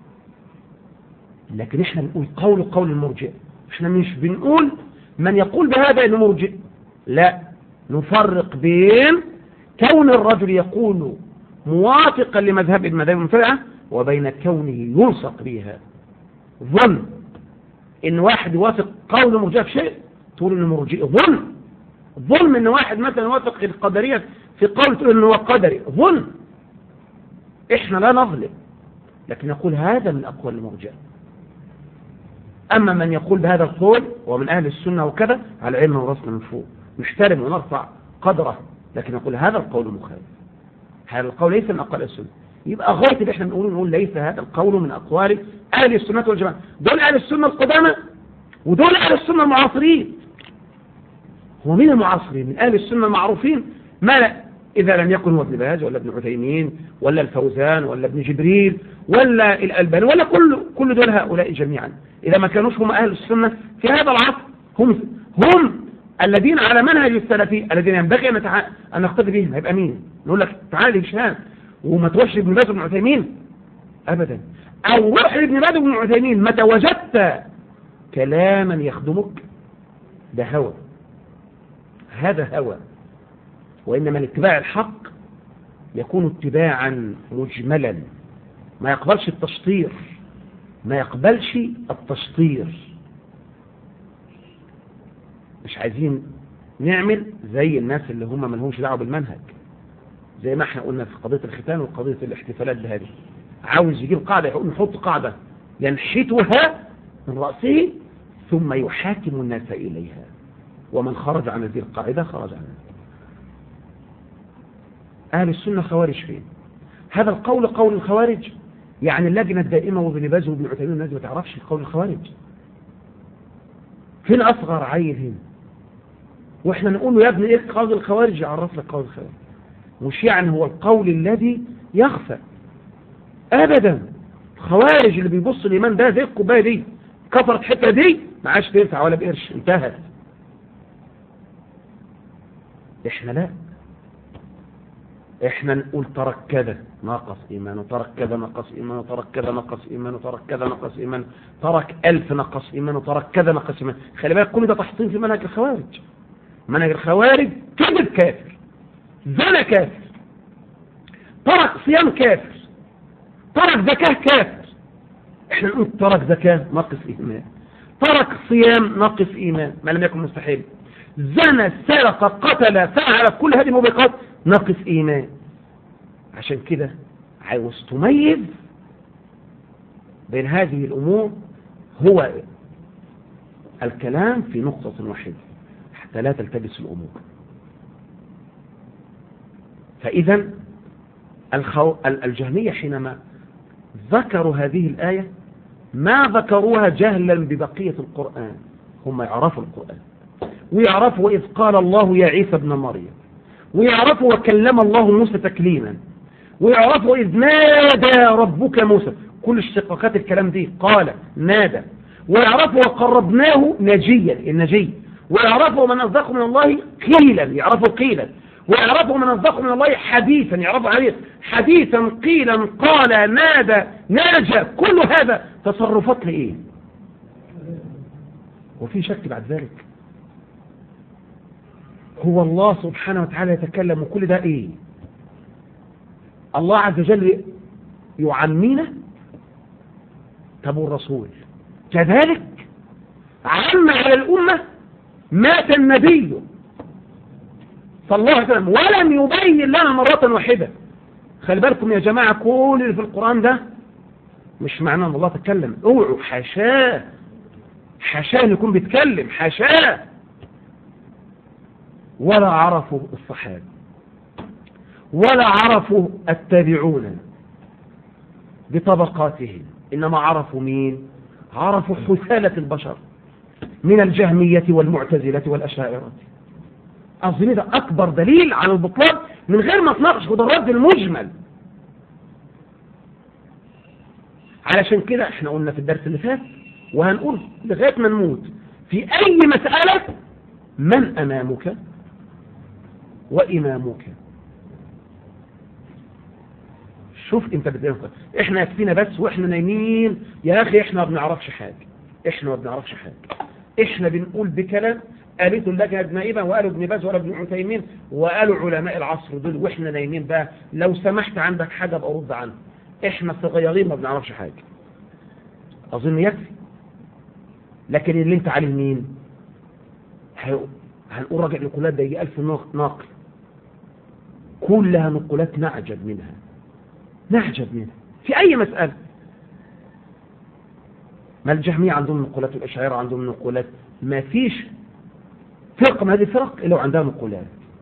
لكن احنا بنقول قول قول المرجئ احنا مش بنقول من يقول بهذا انه مرجئ لا نفرق بين كون الرجل يقول موافقا لمذهب المذاهب المبتدعه وبين كونه يلصق بها ظن ان واحد يوافق قول المرجئه في شيء تقول انه مرجئ ظن ظلم ان واحد مثلا يوافق القدريه في قول تقول انه هو قدري ظلم احنا لا نظلم لكن نقول هذا من اقوال المرجئه اما من يقول بهذا القول ومن اهل السنه وكذا على علم وراسنا من فوق نحترم ونرفع قدره لكن نقول هذا القول مخالف هذا القول ليس من اقوال السنه يبقى غايه اللي احنا بنقوله نقول ليس هذا القول من اقوال اهل السنه والجماعه دول اهل السنه القدامى ودول اهل السنه المعاصرين هو مين المعاصرين من اهل السنه المعروفين ما لا إذا لم يكن هو ابن باز ولا ابن عثيمين ولا الفوزان ولا ابن جبريل ولا الألباني ولا كل كل دول هؤلاء جميعا إذا ما كانوش هم أهل السنة في هذا العصر هم هم الذين على منهج السلفي الذين ينبغي أن نتع... أن نقتدي بهم هيبقى مين؟ نقول لك تعالى هشام وما تروحش ابن باز وابن عثيمين أبدا أو روح لابن باز وابن عثيمين متى وجدت كلاما يخدمك ده هوى هذا هوى وإنما الاتباع الحق يكون اتباعا مجملا ما يقبلش التشطير ما يقبلش التشطير مش عايزين نعمل زي الناس اللي هم ما لهمش دعوه بالمنهج زي ما احنا قلنا في قضيه الختان وقضيه الاحتفالات هذه عاوز يجيب قاعده يقول نحط قاعده ينحتها من راسه ثم يحاكم الناس اليها ومن خرج عن هذه القاعده خرج عنها أهل السنة خوارج فين هذا القول قول الخوارج يعني اللجنة الدائمة وابن باز وابن عثيمين الناس ما تعرفش قول الخوارج فين أصغر عيل هنا واحنا نقول له يا ابني ايه قول الخوارج يعرف لك قول الخوارج مش يعني هو القول الذي يخفى ابدا الخوارج اللي بيبص الايمان ده زي الكوبايه دي كفرت حته دي ما عادش تنفع ولا بقرش انتهت احنا لا احنا نقول ترك كذا ناقص ايمانه ترك كذا نقص ايمانه ترك كذا نقص ايمانه ترك كذا نقص ايمانه ترك ألف نقص ايمانه ترك كذا نقص ايمانه خلي بالك كل ده تحطيم في منهج الخوارج منهج الخوارج كذب كافر زنا كافر ترك صيام كافر ترك زكاة كافر احنا نقول ترك زكاة ناقص ايمان ترك صيام ناقص ايمان ما لم يكن مستحيل زنى سرق قتل فعل كل هذه الموبقات ناقص ايمان عشان كده عاوز تميز بين هذه الامور هو الكلام في نقطة واحدة حتى لا تلتبس الأمور فإذا الخو... الجهمية حينما ذكروا هذه الآية ما ذكروها جهلا ببقية القرآن هم يعرفوا القرآن ويعرفوا إذ قال الله يا عيسى ابن مريم ويعرفوا وكلم الله موسى تكليما ويعرفوا إذ نادى ربك موسى كل اشتقاقات الكلام دي قال نادى ويعرفوا وقربناه نجيا النجي ويعرفوا من أصدق من الله قيلا يعرفوا قيلا ويعرفوا من أصدق من الله حديثا يعرفوا حديثا حديثا قيلا قال نادى ناجى كل هذا تصرفات لإيه وفي شك بعد ذلك هو الله سبحانه وتعالى يتكلم وكل ده ايه الله عز وجل يعمينا طب الرسول كذلك عم على الأمة مات النبي صلى الله عليه وسلم ولم يبين لنا مرة واحدة خلي بالكم يا جماعة كل اللي في القرآن ده مش معنى ان الله تكلم اوعوا حاشاه حاشاه ان يكون بيتكلم حاشاه ولا عرفوا الصحابة ولا عرفوا التابعون بطبقاتهم إنما عرفوا مين عرفوا حثالة البشر من الجهمية والمعتزلة والأشاعرة أظن ده أكبر دليل على البطلان من غير ما تناقش وده الرد المجمل علشان كده احنا قلنا في الدرس اللي فات وهنقول لغاية ما نموت في أي مسألة من أمامك وإمامك شوف انت بتنفق احنا يكفينا بس واحنا نايمين يا اخي احنا ما بنعرفش حاجة احنا ما بنعرفش حاجة احنا بنقول بكلام قالته اللجنة النائبة وقالوا ابن باز وقالوا ابن عثيمين وقالوا علماء العصر دول واحنا نايمين بقى لو سمحت عندك حاجة ابقى رد عنها احنا صغيرين ما بنعرفش حاجة اظن يكفي لكن اللي انت عليه مين هنقول راجع نقولات ده يجي ألف ناقل كلها نقولات نعجب منها نعجب منها في أي مسألة ما الجهمية عندهم نقولات والأشاعرة عندهم نقولات ما فيش فرقة من هذه الفرق إلا وعندها نقولات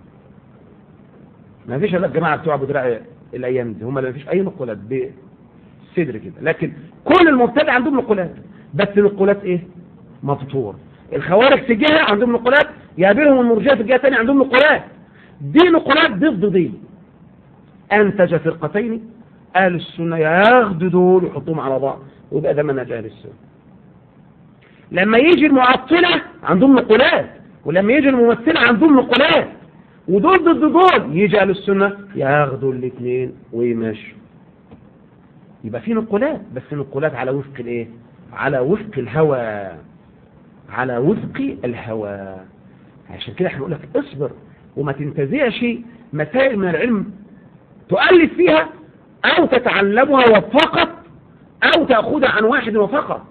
ما فيش الا الجماعة بتوع أبو دراع الأيام دي هم ما فيش أي نقولات بصدر كده لكن كل المبتدع عندهم نقولات بس نقولات إيه مفطور الخوارج في جهة عندهم نقولات يقابلهم المرجئه في الجهة الثانية عندهم نقولات دي نقولات ضد دي أنتج فرقتين أهل السنة ياخدوا دول ويحطوهم على بعض ويبقى ده منهج أهل السنة لما يجي المعطلة عندهم نقولات ولما يجي الممثلة عندهم نقولات ودول ضد دول يجي أهل السنة ياخدوا الاثنين ويمشوا يبقى في نقولات بس نقولات على وفق الايه على وفق الهوى على وفق الهوى عشان كده احنا نقول لك اصبر وما تنتزعش مسائل من العلم تؤلف فيها او تتعلمها وفقط او تأخذها عن واحد وفقط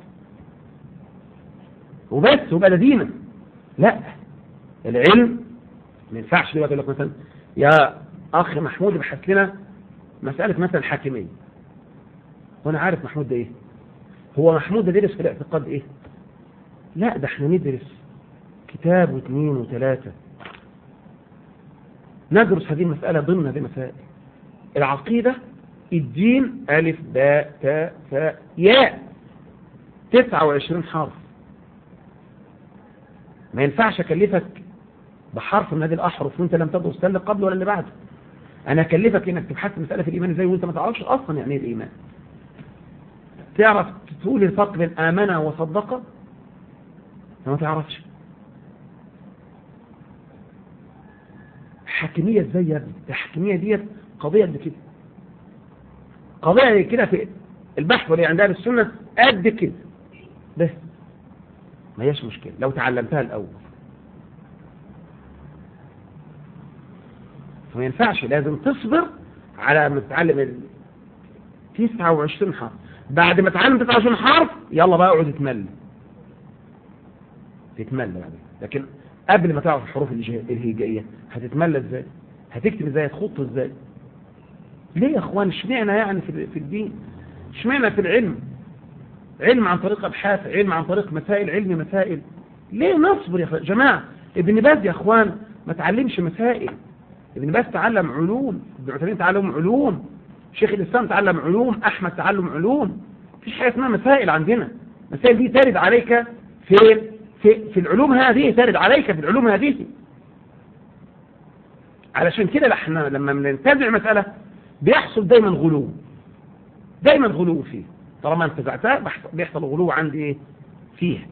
وبس وبقى ده دينا لا العلم ما ينفعش دلوقتي يقول لك مثلا يا اخ محمود ابحث لنا مسألة مثلا الحاكمية وانا عارف محمود ده ايه هو محمود ده درس في الاعتقاد ايه لا ده احنا ندرس كتاب واثنين وثلاثة ندرس هذه المسألة ضمن هذه المسائل العقيدة الدين ألف باء تاء ثاء ياء 29 حرف ما ينفعش أكلفك بحرف من هذه الأحرف وانت لم تدرس لا اللي قبل ولا اللي بعده أنا أكلفك إنك تبحث مسألة في الإيمان إزاي وانت ما تعرفش أصلا يعني إيه الإيمان تعرف تقول الفرق بين آمن وصدق ما تعرفش حاكمية ازاي يا ابني الحاكمية ديت قضية قد كده قضية كده في البحث اللي عند اهل السنة قد كده بس ما هيش مشكلة لو تعلمتها الأول فما ينفعش لازم تصبر على ما تتعلم ال 29 حرف بعد ما تتعلم 29 حرف يلا بقى اقعد تتملى تتملى بعدين لكن قبل ما تعرف الحروف الهجائية هتتملى ازاي هتكتب ازاي هتخط ازاي ليه يا اخوان اشمعنا يعني في في الدين اشمعنا في العلم علم عن طريق ابحاث علم عن طريق مسائل علم مسائل ليه نصبر يا جماعة ابن باز يا اخوان ما تعلمش مسائل ابن باز تعلم علوم ابن عثيمين تعلم علوم شيخ الاسلام تعلم علوم احمد تعلم علوم مفيش حاجه اسمها مسائل عندنا المسائل دي ترد عليك في في في العلوم هذه ترد عليك في العلوم هذه علشان كده احنا لما بننتزع مسألة بيحصل دايما غلو دايما غلو فيه طالما انتزعتها بيحصل غلو عندي ايه فيها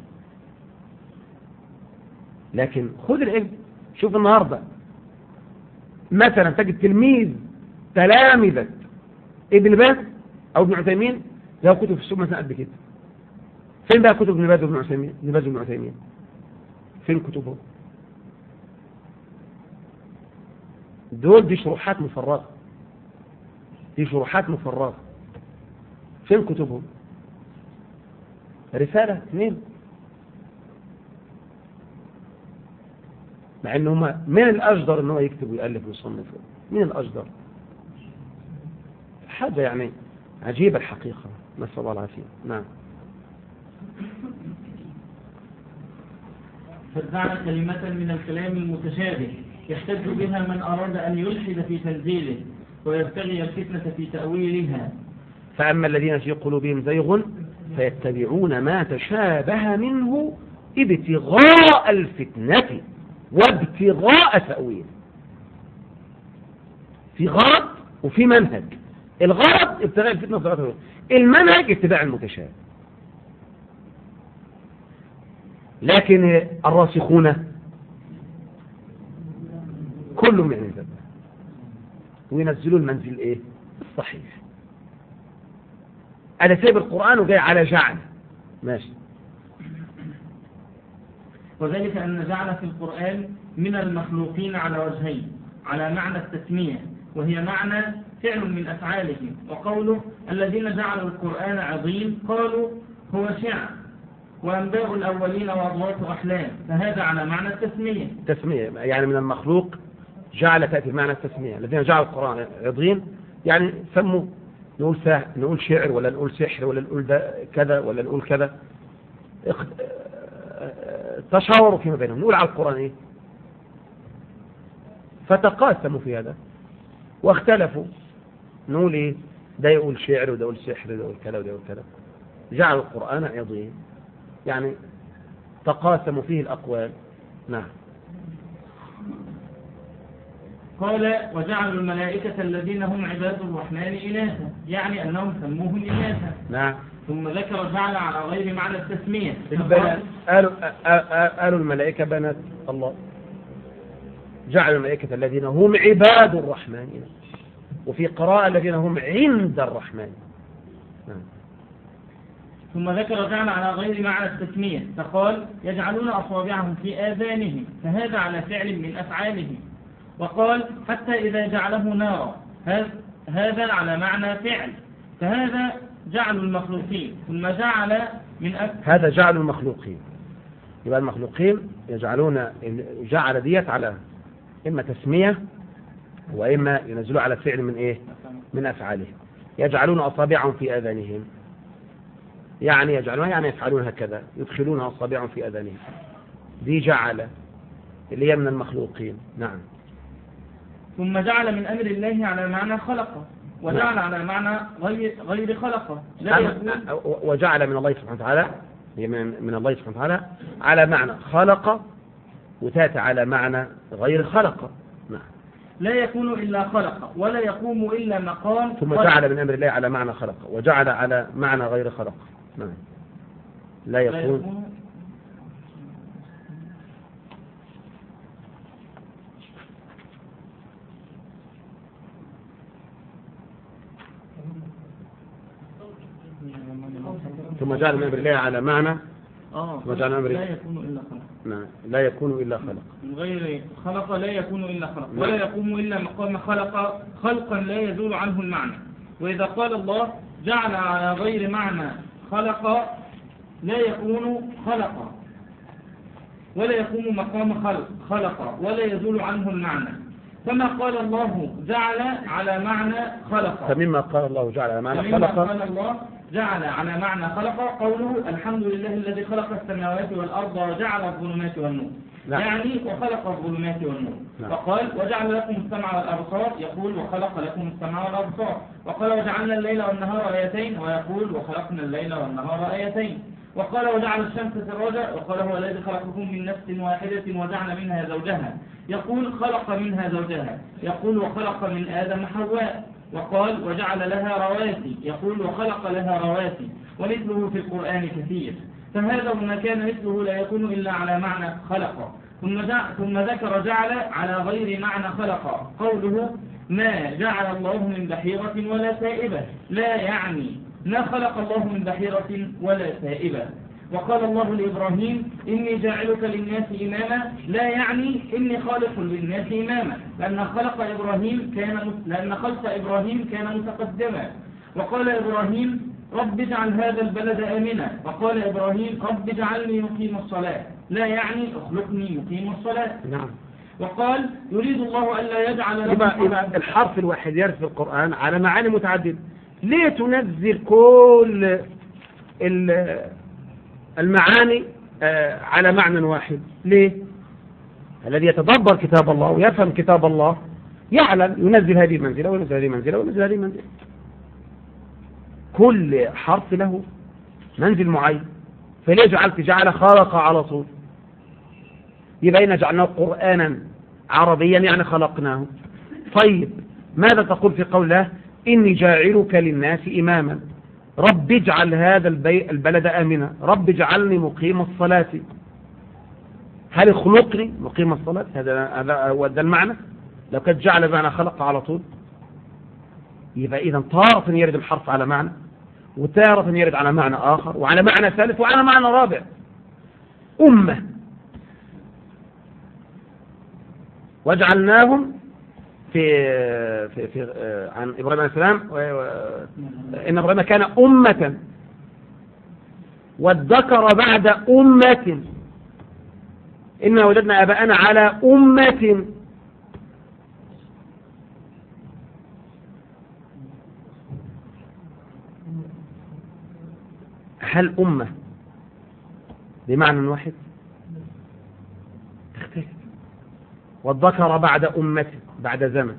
لكن خذ العلم شوف النهاردة مثلا تجد تلميذ تلامذة ابن باز او ابن عثيمين له كتب في السوق مثلا قد كده فين بقى كتب ابن باز وابن عثيمين ابن باز وابن عثيمين فين كتبهم دول دي شروحات مفرغة دي شروحات مفرغة فين كتبهم رسالة اثنين مع ان هما من الاجدر ان هو يكتب ويألف ويصنف من الاجدر حاجة يعني عجيبة الحقيقة نسأل الله العافية نعم فجعل كلمة من الكلام المتشابه يحتج بها من أراد أن يلحد في تنزيله ويبتغي الفتنة في تأويلها فأما الذين في قلوبهم زيغ فيتبعون ما تشابه منه ابتغاء الفتنة وابتغاء تأويل في غرض وفي منهج الغرض ابتغاء الفتنة وابتغاء تأويل المنهج اتباع المتشابه لكن الراسخون كلهم يعني ذنب وينزلوا المنزل ايه الصحيح انا سايب القرآن وجاي على جعل ماشي وذلك أن جعل في القرآن من المخلوقين على وجهين على معنى التسمية وهي معنى فعل من أفعالهم وقوله الذين جعلوا القرآن عظيم قالوا هو شعر وأنباء الأولين وأضواء أحلام فهذا على معنى التسمية تسمية يعني من المخلوق جعل تأتي بمعنى التسمية الذين جعلوا القرآن عظيم يعني سموا نقول سا... نقول شعر ولا نقول سحر ولا نقول ده كذا ولا نقول كذا اخ... تشاوروا فيما بينهم نقول على القرآن ايه فتقاسموا في هذا واختلفوا نقول ايه ده يقول شعر وده يقول سحر وده يقول كذا وده يقول كذا جعل القرآن عظيم يعني تقاسموا فيه الأقوال نعم قال وجعلوا الملائكة الذين هم عباد الرحمن إناثا يعني أنهم سموهم إناثا نعم ثم ذكر جعل على غير معنى التسمية البنات قالوا قالوا الملائكة بنات الله جعلوا الملائكة الذين هم عباد الرحمن وفي قراءة الذين هم عند الرحمن نعم ثم ذكر جعل على غير معنى التسمية فقال يجعلون أصابعهم في آذانهم فهذا على فعل من أفعالهم وقال حتى إذا جعله نارا هذا على معنى فعل فهذا جعل المخلوقين ثم جعل من أف... هذا جعل المخلوقين يبقى المخلوقين يجعلون جعل ديت على إما تسمية وإما ينزلوا على فعل من إيه من أفعالهم يجعلون أصابعهم في آذانهم يعني يجعلون يعني يفعلون هكذا يدخلون أصابعهم في أذانهم دي جعل اللي هي من المخلوقين نعم ثم جعل من أمر الله على معنى خلقه وجعل على معنى غير غير خلقه لا يكون وجعل من الله سبحانه وتعالى هي من من الله سبحانه وتعالى على معنى خلق وتاتي على معنى غير خلق نعم لا يكون إلا خلق ولا يقوم إلا مقام ثم خلق. جعل من أمر الله على معنى خلق وجعل على معنى غير خلق نعم لا لا يكون يكون ثم جعل من أمر الله على معنى آه ثم جعل من أمر لا يكون إلا خلق نعم لا يكون إلا خلق من غير خلق لا يكون إلا خلق ولا يقوم إلا مقام خلق خلقا لا يزول عنه المعنى وإذا قال الله جعل على غير معنى خلق لا يكون خلق ولا يقوم مقام خلق خلق ولا يزول عنه المعنى كما قال الله جعل على معنى خلق فمما قال الله جعل على معنى فمما خلق قال الله جعل على معنى خلق قوله الحمد لله الذي خلق السماوات والأرض وجعل الظلمات والنور نعم. يعني وخلق الظلمات والنور نعم. وقال وجعل لكم السمع والأبصار يقول وخلق لكم السمع والأبصار وقال وجعلنا الليل والنهار آيتين ويقول وخلقنا الليل والنهار آيتين وقال وجعل الشمس سراجا وقال هو الذي خلقكم من نفس واحدة وجعل منها زوجها يقول خلق منها زوجها يقول وخلق من آدم حواء وقال وجعل لها رواسي يقول وخلق لها رواسي ومثله في القرآن كثير فهذا وما كان مثله لا يكون إلا على معنى خلق ثم, جع- ثم ذكر جعل على غير معنى خلق قوله ما جعل الله من بحيرة ولا سائبة لا يعني ما خلق الله من بحيرة ولا سائبة وقال الله لإبراهيم إني جاعلك للناس إماما لا يعني إني خالق للناس إماما لأن خلق إبراهيم كان مت- لأن خلق إبراهيم كان متقدما وقال إبراهيم رب اجعل هذا البلد آمنا وقال إبراهيم رب اجعلني مقيم الصلاة لا يعني اخلقني مقيم الصلاة نعم وقال يريد الله ألا يجعل لهم يبقى, يبقى الحرف الواحد يرد في القرآن على معاني متعددة ليه تنزل كل ال- المعاني آه، على معنى واحد ليه الذي يتدبر كتاب الله ويفهم كتاب الله يعلم ينزل هذه المنزلة وينزل هذه المنزلة وينزل هذه المنزلة كل حرف له منزل معين فليه جعلت جعل خلق على طول يبقى إن جعلناه قرآنا عربيا يعني خلقناه طيب ماذا تقول في قوله إني جاعلك للناس إماما رب اجعل هذا البي... البلد آمنا رب اجعلني مقيم الصلاة هل اخلقني مقيم الصلاة هذا هذا هو ده المعنى لو كانت جعل بمعنى خلق على طول يبقى إذا تارة يرد الحرف على معنى وتارة يرد على معنى آخر وعلى معنى ثالث وعلى معنى رابع أمة وجعلناهم في في, في آه، عن ابراهيم عليه السلام و- و- ان ابراهيم كان امه وادكر بعد امه انا وجدنا اباءنا على امه هل امه بمعنى واحد تختلف والذكر بعد أمة بعد زمن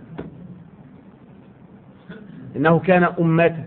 إنه كان أمة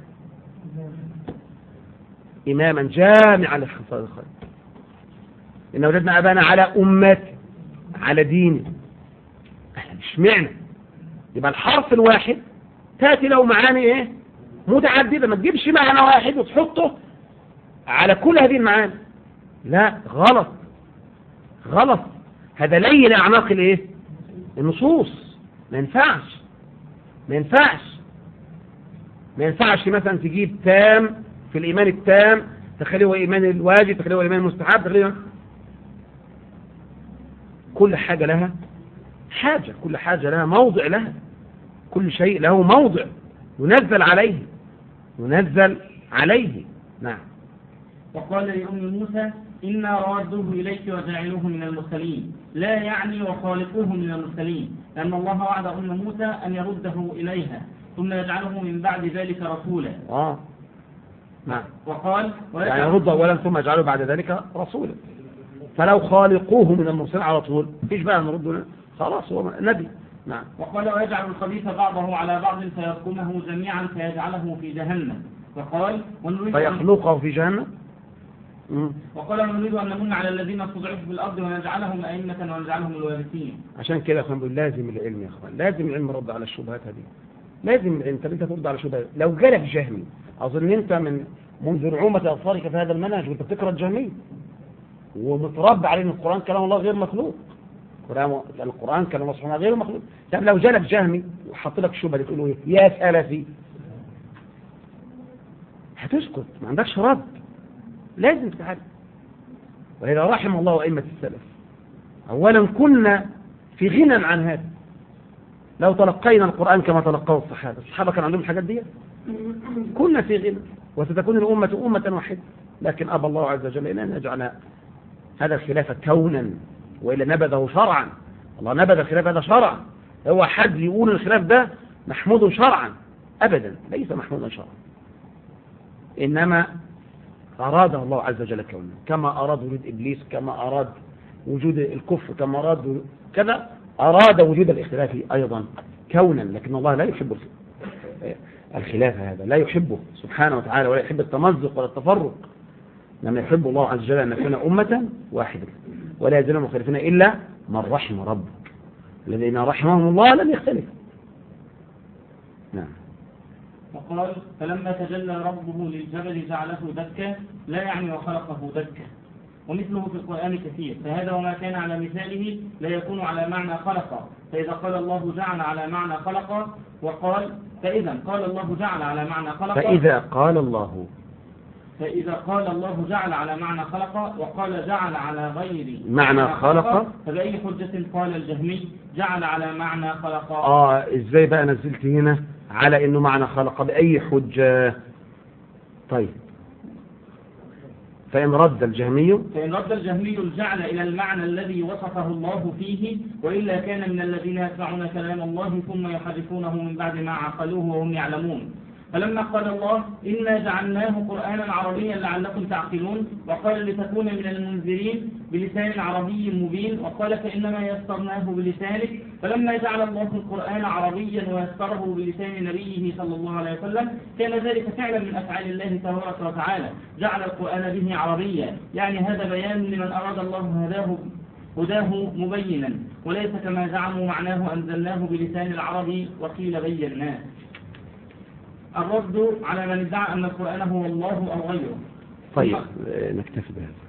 إماما جامعا لخصال الخير إن وجدنا أبانا على أمة على دين احنا مش معنى يبقى الحرف الواحد تأتي له معاني ايه متعددة ما تجيبش معنى واحد وتحطه على كل هذه المعاني لا غلط غلط هذا لين أعناق الايه النصوص ما ينفعش ما ينفعش ما ينفعش مثلا تجيب تام في الإيمان التام تخليه هو إيمان الواجب تخليه هو إيمان المستحب تخليه كل حاجة لها حاجة كل حاجة لها موضع لها كل شيء له موضع ينزل عليه ينزل عليه نعم وقال لأم موسى إنا رادوه إليك وجاعلوه من المرسلين لا يعني وخالقوه من المرسلين لأن الله وعد أم موسى أن يرده إليها ثم يجعله من بعد ذلك رسولا آه نعم وقال يعني يرد أولا ثم يجعله بعد ذلك رسولا فلو خالقوه من المرسلين على طول فيش بقى نرد خلاص هو نبي نعم وقال ويجعل الخبيث بعضه على بعض فيركمه جميعا فيجعله في جهنم وقال ونريد أن- فيخلقه في جهنم مم. وقال ونريد أن نمن على الذين استضعفوا في الأرض ونجعلهم أئمة ونجعلهم الوارثين عشان كده يا اخوان بقول لازم العلم يا اخوان لازم العلم يرد على الشبهات هذه لازم العلم طب انت ترد على الشبهات لو جالك جهمي اظن انت من منذ نعومة اظفارك في هذا المنهج وانت بتقرا الجهمي ومتربى عليه ان القران كلام الله غير مخلوق القران القران كلام الله سبحانه غير مخلوق طب لو جالك جهمي وحط لك شبهه تقول له ايه يا سلفي هتسكت ما عندكش رد لازم تتعلم وإذا رحم الله أئمة السلف أولا كنا في غنى عن هذا لو تلقينا القرآن كما تلقاه الصحابة الصحابة كان عندهم الحاجات دي كنا في غنى وستكون الأمة أمة واحدة لكن أبى الله عز وجل إلا أن يجعل هذا الخلاف كونا وإلا نبذه شرعا الله نبذ الخلاف هذا شرعا هو حد يقول الخلاف ده محمود شرعا أبدا ليس محمودا شرعا إنما أراده الله عز وجل كونه كما أراد وجود إبليس كما أراد وجود الكفر كما أراد كذا أراد وجود الاختلاف أيضا كونا لكن الله لا يحب الخلاف هذا لا يحبه سبحانه وتعالى ولا يحب التمزق ولا التفرق لما يحب الله عز وجل أن نكون أمة واحدة ولا يزال مختلفين إلا من رحم ربك الذين رحمهم الله لم يختلفوا نعم وقال فلما تجلى ربه للجبل جعله دكا لا يعني وخلقه دكا ومثله في القرآن كثير فهذا وما كان على مثاله لا يكون على معنى خلق فإذا قال الله جعل على معنى خلق وقال فإذا قال الله جعل على معنى خلق فإذا قال الله فإذا قال الله جعل على معنى خلق وقال جعل على غير معنى خلق فبأي حجة قال الجهمي جعل على معنى خلق آه إزاي بقى نزلت هنا على إنه معنى خلق بأي حجة طيب فإن رد الجهمي فإن رد الجهمي الجعل إلى المعنى الذي وصفه الله فيه وإلا كان من الذين يسمعون كلام الله ثم يحرفونه من بعد ما عقلوه وهم يعلمون فلما قال الله إنا جعلناه قرآنا عربيا لعلكم تعقلون وقال لتكون من المنذرين بلسان عربي مبين وقال فإنما يسرناه بلسانك فلما جعل الله القرآن عربيا ويسره بلسان نبيه صلى الله عليه وسلم كان ذلك فعلا من أفعال الله تبارك وتعالى جعل القرآن به عربيا يعني هذا بيان لمن أراد الله هداه هداه مبينا وليس كما زعموا معناه أنزلناه بلسان العربي وقيل بيناه الرد على من ادعى أن القرآن هو الله أو غيره طيب نكتفي بهذا